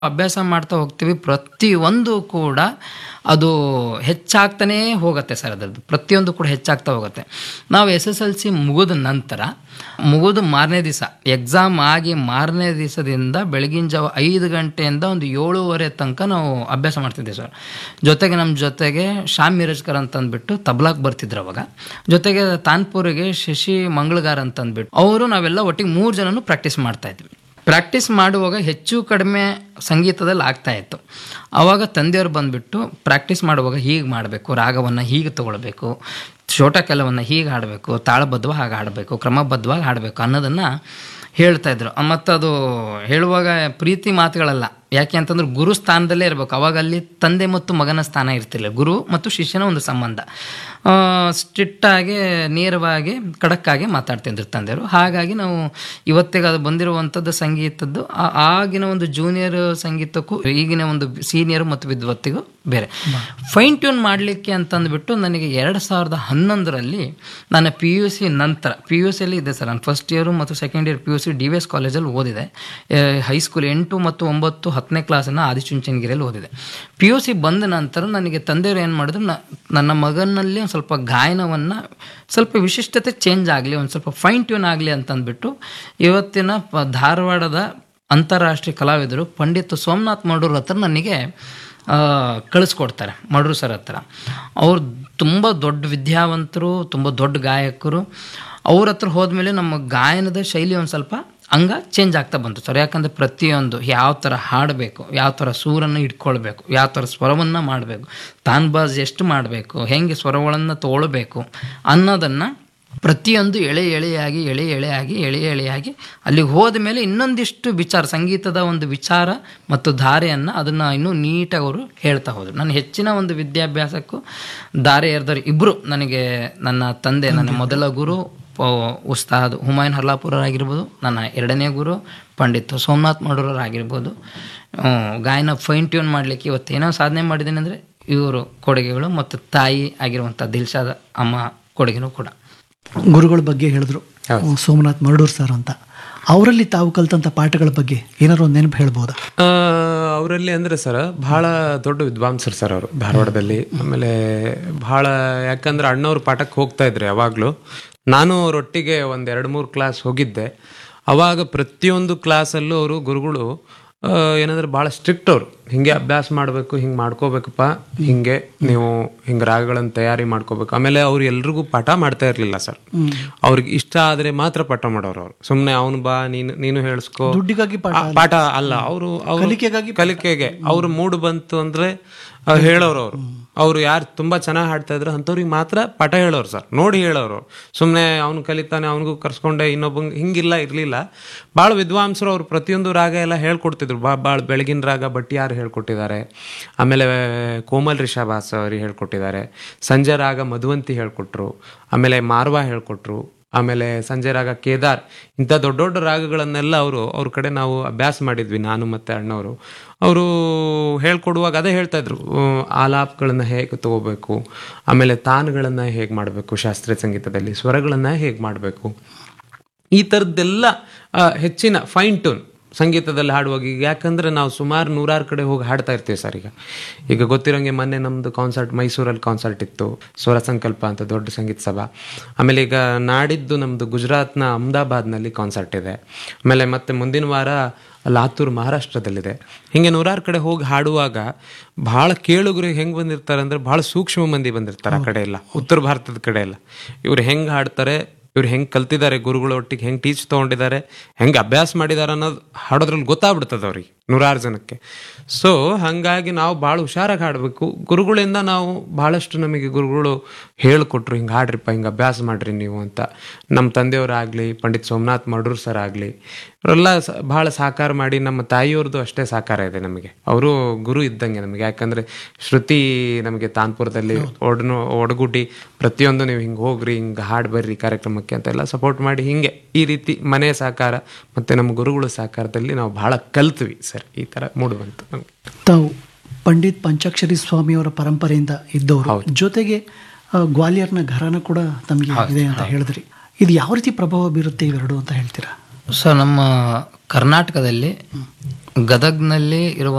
ಅಭ್ಯಾಸ ಮಾಡ್ತಾ ಹೋಗ್ತೀವಿ ಪ್ರತಿಯೊಂದು ಕೂಡ ಅದು ಹೆಚ್ಚಾಗ್ತಾನೇ ಹೋಗುತ್ತೆ ಸರ್ ಅದರದ್ದು ಪ್ರತಿಯೊಂದು ಕೂಡ ಹೆಚ್ಚಾಗ್ತಾ ಹೋಗುತ್ತೆ ನಾವು ಎಸ್ ಎಸ್ ಎಲ್ ಸಿ ಮುಗಿದ ನಂತರ ಮುಗಿದು ಮಾರನೇ ದಿವಸ ಎಕ್ಸಾಮ್ ಆಗಿ ಮಾರನೇ ದಿವಸದಿಂದ ಬೆಳಗಿನ ಜಾವ ಐದು ಗಂಟೆಯಿಂದ ಒಂದು ಏಳುವರೆ ತನಕ ನಾವು ಅಭ್ಯಾಸ ಮಾಡ್ತಿದ್ದೆ ಸರ್ ಜೊತೆಗೆ ನಮ್ಮ ಜೊತೆಗೆ ಶ್ಯಾಮ್ ಮಿರಜ್ಕರ್ ಅಂತ ಅಂದ್ಬಿಟ್ಟು ತಬ್ಲಾಕ್ ಬರ್ತಿದ್ರು ಅವಾಗ ಜೊತೆಗೆ ತಾನ್ಪುರಿಗೆ ಶಶಿ ಮಂಗಳಗಾರ್ ಅಂತ ಅಂದ್ಬಿಟ್ಟು ಅವರು ನಾವೆಲ್ಲ ಒಟ್ಟಿಗೆ ಮೂರು ಜನನು ಪ್ರಾಕ್ಟೀಸ್ ಮಾಡ್ತಾ ಇದ್ವಿ ಪ್ರಾಕ್ಟೀಸ್ ಮಾಡುವಾಗ ಹೆಚ್ಚು ಕಡಿಮೆ ಸಂಗೀತದಲ್ಲಿ ಆಗ್ತಾ ಇತ್ತು ಆವಾಗ ತಂದೆಯವರು ಬಂದುಬಿಟ್ಟು ಪ್ರಾಕ್ಟೀಸ್ ಮಾಡುವಾಗ ಹೀಗೆ ಮಾಡಬೇಕು ರಾಗವನ್ನು ಹೀಗೆ ತಗೊಳ್ಬೇಕು ಶೋಟಕೆಲವನ್ನು ಹೀಗೆ ಹಾಡಬೇಕು ತಾಳಬದ್ಧವಾಗಿ ಹಾಗೆ ಹಾಡಬೇಕು ಕ್ರಮಬದ್ಧವಾಗಿ ಹಾಡಬೇಕು ಅನ್ನೋದನ್ನು ಹೇಳ್ತಾ ಇದ್ರು ಮತ್ತು ಅದು ಹೇಳುವಾಗ ಪ್ರೀತಿ ಮಾತುಗಳಲ್ಲ ಯಾಕೆ ಅಂತಂದ್ರೆ ಗುರು ಸ್ಥಾನದಲ್ಲೇ ಇರಬೇಕು ಅವಾಗ ಅಲ್ಲಿ ತಂದೆ ಮತ್ತು ಮಗನ ಸ್ಥಾನ ಇರ್ತಿಲ್ಲ ಗುರು ಮತ್ತು ಶಿಷ್ಯನ ಒಂದು ಸಂಬಂಧ ಸ್ಟ್ರಿಕ್ಟಾಗಿ ನೇರವಾಗಿ ಖಡಕ್ಕಾಗಿ ಮಾತಾಡ್ತಿದ್ರು ತಂದೆಯವರು ಹಾಗಾಗಿ ನಾವು ಇವತ್ತಿಗೆ ಅದು ಬಂದಿರುವಂಥದ್ದು ಸಂಗೀತದ್ದು ಆ- ಆಗಿನ ಒಂದು ಜೂನಿಯರ್ ಸಂಗೀತಕ್ಕೂ ಈಗಿನ ಒಂದು ಸೀನಿಯರ್ ಮತ್ತು ವಿದ್ವತ್ತಿಗೂ ಬೇರೆ ಫೈನ್ ಟ್ಯೂನ್ ಮಾಡಲಿಕ್ಕೆ ಅಂತಂದ್ಬಿಟ್ಟು ನನಗೆ ಎರಡು ಸಾವಿರದ ಹನ್ನೊಂದರಲ್ಲಿ ನನ್ನ ಪಿ ಯು ಸಿ ನಂತರ ಪಿ ಯು ಸಿಯಲ್ಲಿ ಇದೆ ಸರ್ ನಾನು ಫಸ್ಟ್ ಇಯರು ಮತ್ತು second year P U C D V S ಕಾಲೇಜಲ್ಲಿ ಓದಿದೆ ಹೈಸ್ಕೂಲ್ ಎಂಟು ಮತ್ತು ಒಂಬತ್ತು ಹತ್ತನೇ ಕ್ಲಾಸನ್ನು ಆದಿಚುಂಚನಗಿರಿಯಲ್ಲಿ ಓದಿದೆ ಪಿ ಯು ಸಿ ಬಂದ ನಂತರ ನನಗೆ ತಂದೆಯವರು ಏನು ಮಾಡಿದ್ರು ನ- ನನ್ನ ಮಗನಲ್ಲಿ ಒಂದು ಸ್ವಲ್ಪ ಗಾಯನವನ್ನು ಸ್ವಲ್ಪ ವಿಶಿಷ್ಟತೆ ಚೇಂಜ್ ಆಗಲಿ ಒಂದು ಸ್ವಲ್ಪ ಫೈನ್ ಟ್ಯೂನ್ ಆಗಲಿ ಅಂತಂದ್ಬಿಟ್ಟು ಇವತ್ತಿನ ಪ- ಧಾರವಾಡದ ಅಂತಾರಾಷ್ಟ್ರೀಯ ಕಲಾವಿದರು ಪಂಡಿತ್ ಸೋಮನಾಥ್ ಮಡೂರ್ ಹತ್ರ ನನಗೆ ಆ, ಕಳಿಸ್ಕೊಡ್ತಾರೆ ಮಡ್ರು ಸರ್ ಹತ್ರ ಅವ್ರು ತುಂಬ ದೊಡ್ಡ ವಿದ್ಯಾವಂತರು ತುಂಬ ದೊಡ್ಡ ಗಾಯಕರು ಅವ್ರ ಹತ್ರ ಹೋದ್ಮೇಲೆ ನಮ್ಮ ಗಾಯನದ ಶೈಲಿ ಒಂದು ಸ್ವಲ್ಪ ಹಂಗ ಚೇಂಜ್ ಆಗ್ತಾ ಬಂತು ಸರ್ ಯಾಕಂದರೆ ಪ್ರತಿಯೊಂದು ಯಾವ ಥರ ಹಾಡಬೇಕು ಯಾವ ಥರ ಸೂರನ್ನು ಇಟ್ಕೊಳ್ಬೇಕು ಯಾವ ಥರ ಸ್ವರವನ್ನು ಮಾಡಬೇಕು ತಾನ್ಬಾಜ್ ಎಷ್ಟು ಮಾಡಬೇಕು ಹೆಂಗೆ ಸ್ವರಗಳನ್ನು ತೊಗೊಳ್ಬೇಕು ಅನ್ನೋದನ್ನು ಪ್ರತಿಯೊಂದು ಎಳೆ ಎಳೆಯಾಗಿ ಎಳೆ ಎಳೆಯಾಗಿ ಎಳೆ ಎಳೆಯಾಗಿ ಅಲ್ಲಿಗೆ ಹೋದ ಮೇಲೆ ಇನ್ನೊಂದಿಷ್ಟು ವಿಚಾರ ಸಂಗೀತದ ಒಂದು ವಿಚಾರ ಮತ್ತು ಧಾರೆಯನ್ನು ಅದನ್ನು ಇನ್ನೂ ನೀಟಾಗಿ ಅವರು ಹೇಳ್ತಾ ಹೋದರು ನನ್ನ ಹೆಚ್ಚಿನ ಒಂದು ವಿದ್ಯಾಭ್ಯಾಸಕ್ಕೂ ದಾರೆ ಎರೆದವರು ಇಬ್ಬರು ನನಗೆ ನನ್ನ ತಂದೆ ನನ್ನ ಮೊದಲ ಗುರು ಪ- ಉಸ್ತಾದ್ ಹುಮಾಯೂನ್ ಹರ್ಲಾಪುರರಾಗಿರ್ಬೋದು ನನ್ನ ಎರಡನೇ ಗುರು ಪಂಡಿತ್ ಸೋಮನಾಥ್ ಮಡೂರರಾಗಿರ್ಬೋದು ಹ್ಮ್, ಗಾಯನ ಫೈನ್ ಟ್ಯೂನ್ ಮಾಡಲಿಕ್ಕೆ ಇವತ್ತೇನೋ ಸಾಧನೆ ಮಾಡಿದ್ದೀನಿ ಅಂದರೆ ಇವರು ಕೊಡುಗೆಗಳು ಮತ್ತು ತಾಯಿ ಆಗಿರುವಂಥ ದಿಲ್ಶಾದ ಅಮ್ಮ ಕೊಡುಗೆನೂ ಕೂಡ ಗುರುಗಳ ಬಗ್ಗೆ ಹೇಳಿದ್ರು ಸೋಮನಾಥ್ ಮರಡೂರ್ ಸರ್ ಅಂತ ಅವರಲ್ಲಿ ತಾವು ಕಲ್ತಂತ ಪಾಠಗಳ ಬಗ್ಗೆ ಏನಾದ್ರು ಒಂದು ನೆನಪು ಹೇಳ್ಬೋದಾ ಅವರಲ್ಲಿ ಅಂದ್ರೆ ಸರ್ ಬಹಳ ದೊಡ್ಡ ವಿದ್ವಾಂಸರು ಸರ್ ಅವರು ಧಾರವಾಡದಲ್ಲಿ ಆಮೇಲೆ ಬಹಳ ಯಾಕಂದ್ರೆ ಅಣ್ಣವ್ರು ಪಾಠಕ್ಕೆ ಹೋಗ್ತಾ ಇದ್ರು ಯಾವಾಗಲೂ ನಾನು ಅವರೊಟ್ಟಿಗೆ ಒಂದು ಎರಡು ಮೂರು ಕ್ಲಾಸ್ ಹೋಗಿದ್ದೆ ಅವಾಗ ಪ್ರತಿಯೊಂದು ಕ್ಲಾಸಲ್ಲೂ ಅವರು ಗುರುಗಳು ಆ, ಏನಂದ್ರೆ ಭಾಳ ಸ್ಟ್ರಿಕ್ಟ್ ಅವರು ಹಿಂಗೆ ಅಭ್ಯಾಸ ಮಾಡಬೇಕು ಹಿಂಗೆ ಮಾಡ್ಕೋಬೇಕಪ್ಪ ಹಿಂಗೆ ನೀವು ಹಿಂಗೆ ರಾಗಗಳನ್ನು ತಯಾರಿ ಮಾಡ್ಕೋಬೇಕು ಆಮೇಲೆ ಅವ್ರು ಎಲ್ರಿಗೂ ಪಾಠ ಮಾಡ್ತಾ ಇರಲಿಲ್ಲ ಸರ್ ಅವ್ರಿಗೆ ಇಷ್ಟ ಆದರೆ ಮಾತ್ರ ಪಾಠ ಮಾಡೋರು ಅವ್ರು ಸುಮ್ಮನೆ ಅವನು ಬಾ ನೀನು ನೀನು ಹೇಳಿಸ್ಕೋ ದುಡ್ಡಿಗಾಗಿ ಪಾಠ ಆ, ಪಾಠ ಅಲ್ಲ ಅವರು ಕಲಿಕೆಗಾಗಿ ಕಲಿಕೆಗೆ ಅವ್ರ ಮೂಡ್ ಬಂತು ಅಂದ್ರೆ ಆ, ಹೇಳೋರು ಅವರು ಅವ್ರು ಯಾರು ತುಂಬಾ ಚೆನ್ನಾಗಿ ಹಾಡ್ತಾ ಇದ್ರು ಅಂಥವ್ರಿಗೆ ಮಾತ್ರ ಪಾಠ ಹೇಳೋರು ಸರ್ ನೋಡಿ ಹೇಳೋರು ಸುಮ್ಮನೆ ಅವ್ನು ಕಲಿತಾನೆ ಅವನಿಗೂ ಕರ್ಸ್ಕೊಂಡೆ ಇನ್ನೊಬ್ಬಂಗೆ ಹಿಂಗಿಲ್ಲ ಇರಲಿಲ್ಲ ಭಾಳ ವಿದ್ವಾಂಸರು ಅವ್ರು ಪ್ರತಿಯೊಂದು ರಾಗ ಎಲ್ಲ ಹೇಳ್ಕೊಡ್ತಿದ್ರು ಬಾ ಭಾಳ ಬೆಳಗಿನ ರಾಗ ಬಟ್ಟಿಯಾರು ಹೇಳ್ಕೊಟ್ಟಿದ್ದಾರೆ ಆಮೇಲೆ ಕೋಮಲ್ ರಿಷಾಭಾಸ್ ಅವ್ರಿಗೆ ಹೇಳ್ಕೊಟ್ಟಿದ್ದಾರೆ ಸಂಜೆ ರಾಗ ಮಧುವಂತಿ ಹೇಳ್ಕೊಟ್ರು ಆಮೇಲೆ ಮಾರ್ವಾ ಹೇಳ್ಕೊಟ್ರು ಆಮೇಲೆ ಸಂಜೆ ರಾಗ ಕೇದಾರ್ ಇಂಥ ದೊಡ್ಡ ದೊಡ್ಡ ರಾಗಗಳನ್ನೆಲ್ಲ ಅವರು ಅವ್ರ ಕಡೆ ನಾವು ಅಭ್ಯಾಸ ಮಾಡಿದ್ವಿ ನಾನು ಮತ್ತೆ ಅಣ್ಣವರು ಅವರು ಹೇಳ್ಕೊಡುವಾಗ ಅದೇ ಹೇಳ್ತಾ ಇದ್ರು ಉಮ್, ಆಲಾಪ್ಗಳನ್ನ ಹೇಗೆ ತಗೋಬೇಕು ಆಮೇಲೆ ತಾನ್ಗಳನ್ನ ಹೇಗೆ ಮಾಡಬೇಕು ಶಾಸ್ತ್ರೀಯ ಸಂಗೀತದಲ್ಲಿ ಸ್ವರಗಳನ್ನ ಹೇಗೆ ಮಾಡಬೇಕು ಈ ಥರದ್ದೆಲ್ಲ ಆ, ಹೆಚ್ಚಿನ ಫೈನ್ ಟ್ಯೂನ್ ಸಂಗೀತದಲ್ಲಿ ಹಾಡುವಾಗ ಈಗ ಯಾಕಂದ್ರೆ ನಾವು ಸುಮಾರು ನೂರಾರು ಕಡೆ ಹೋಗಿ ಹಾಡ್ತಾ ಇರ್ತೀವಿ ಸರ್ ಈಗ ಈಗ ಗೊತ್ತಿರೋಂಗೆ ಮೊನ್ನೆ ನಮ್ಮದು ಕಾನ್ಸರ್ಟ್ ಮೈಸೂರಲ್ಲಿ ಕಾನ್ಸರ್ಟ್ ಇತ್ತು ಸ್ವರ ಸಂಕಲ್ಪ ಅಂತ ದೊಡ್ಡ ಸಂಗೀತ ಸಭಾ ಆಮೇಲೆ ಈಗ ನಾಡಿದ್ದು ನಮ್ಮದು ಗುಜರಾತ್ನ ಅಹಮದಾಬಾದ್ನಲ್ಲಿ ಕಾನ್ಸರ್ಟ್ ಇದೆ ಆಮೇಲೆ ಮತ್ತೆ ಮುಂದಿನ ವಾರ ಲಾತೂರ್ ಮಹಾರಾಷ್ಟ್ರದಲ್ಲಿದೆ ಹೀಗೆ ನೂರಾರು ಕಡೆ ಹೋಗಿ ಹಾಡುವಾಗ ಭಾಳ ಕೇಳುಗರು ಹೆಂಗೆ ಬಂದಿರ್ತಾರೆ ಅಂದ್ರೆ ಭಾಳ ಸೂಕ್ಷ್ಮ ಮಂದಿ ಬಂದಿರ್ತಾರೆ ಆ ಕಡೆ ಎಲ್ಲ ಉತ್ತರ ಭಾರತದ ಕಡೆ ಎಲ್ಲ ಇವ್ರು ಹೆಂಗೆ ಹಾಡ್ತಾರೆ ಇವ್ರು ಹೆಂಗೆ ಕಲ್ತಿದ್ದಾರೆ ಗುರುಗಳ ಒಟ್ಟಿಗೆ ಹೆಂಗೆ ಟೀಚ್ ತೊಗೊಂಡಿದ್ದಾರೆ ಹೆಂಗೆ ಅಭ್ಯಾಸ ಮಾಡಿದ್ದಾರೆ ಅನ್ನೋದು ಹಾಡೋದ್ರಲ್ಲಿ ಗೊತ್ತಾಗ್ಬಿಡ್ತದೆ ಅವ್ರಿಗೆ ನೂರಾರು ಜನಕ್ಕೆ ಸೊ ಹಾಗಾಗಿ ನಾವು ಭಾಳ ಹುಷಾರಾಗಿ ಹಾಡಬೇಕು ಗುರುಗಳಿಂದ ನಾವು ಭಾಳಷ್ಟು ನಮಗೆ ಗುರುಗಳು ಹೇಳಿಕೊಟ್ರು ಹಿಂಗೆ ಹಾಡ್ರಿಪ್ಪ ಹಿಂಗೆ ಅಭ್ಯಾಸ ಮಾಡ್ರಿ ನೀವು ಅಂತ ನಮ್ಮ ತಂದೆಯವರಾಗಲಿ ಪಂಡಿತ್ ಸೋಮನಾಥ್ ಮಡ್ರೂರ್ ಸರ್ ಆಗಲಿ ಇವರೆಲ್ಲ ಸ- ಭಾಳ ಸಾಕಾರ ಮಾಡಿ ನಮ್ಮ ತಾಯಿಯವ್ರದ್ದು ಅಷ್ಟೇ ಸಾಕಾರ ಇದೆ ನಮಗೆ ಅವರು ಗುರು ಇದ್ದಂಗೆ ನಮಗೆ ಯಾಕಂದರೆ ಶ್ರುತಿ ನಮಗೆ ತಾನ್ಪುರದಲ್ಲಿ ಒಡನು ಒಡಗುಡಿ ಪ್ರತಿಯೊಂದು ನೀವು ಹಿಂಗೆ ಹೋಗ್ರಿ ಹಿಂಗೆ ಹಾಡು ಬರ್ರಿ ಕಾರ್ಯಕ್ರಮಕ್ಕೆ ಅಂತೆಲ್ಲ ಸಪೋರ್ಟ್ ಮಾಡಿ ಹಿಂಗೆ ಈ ರೀತಿ ಮನೆ ಸಹಕಾರ ಮತ್ತು ನಮ್ಮ ಗುರುಗಳ ಸಹಕಾರದಲ್ಲಿ ನಾವು ಭಾಳ ಕಲ್ತ್ವಿ ಸರ್ ಈ ಥರ ಮೂಡು ಬಂತು ನಮಗೆ ತಾವು ಪಂಡಿತ್ ಪಂಚಾಕ್ಷರಿ ಸ್ವಾಮಿಯವರ ಪರಂಪರೆಯಿಂದ ಇದ್ದವರು ಜೊತೆಗೆ ಆ, ಗ್ವಾಲಿಯರ್ನ ಘರಾನ ಕೂಡ ತಮಗೆ ಇದೆ ಅಂತ ಹೇಳಿದ್ರಿ ಇದು ಯಾವ ರೀತಿ ಪ್ರಭಾವ ಬೀರುತ್ತೆ ಇವೆರಡು ಅಂತ ಹೇಳ್ತೀರಾ ಸೊ ನಮ್ಮ ಕರ್ನಾಟಕದಲ್ಲಿ ಗದಗ್ನಲ್ಲಿ ಇರುವ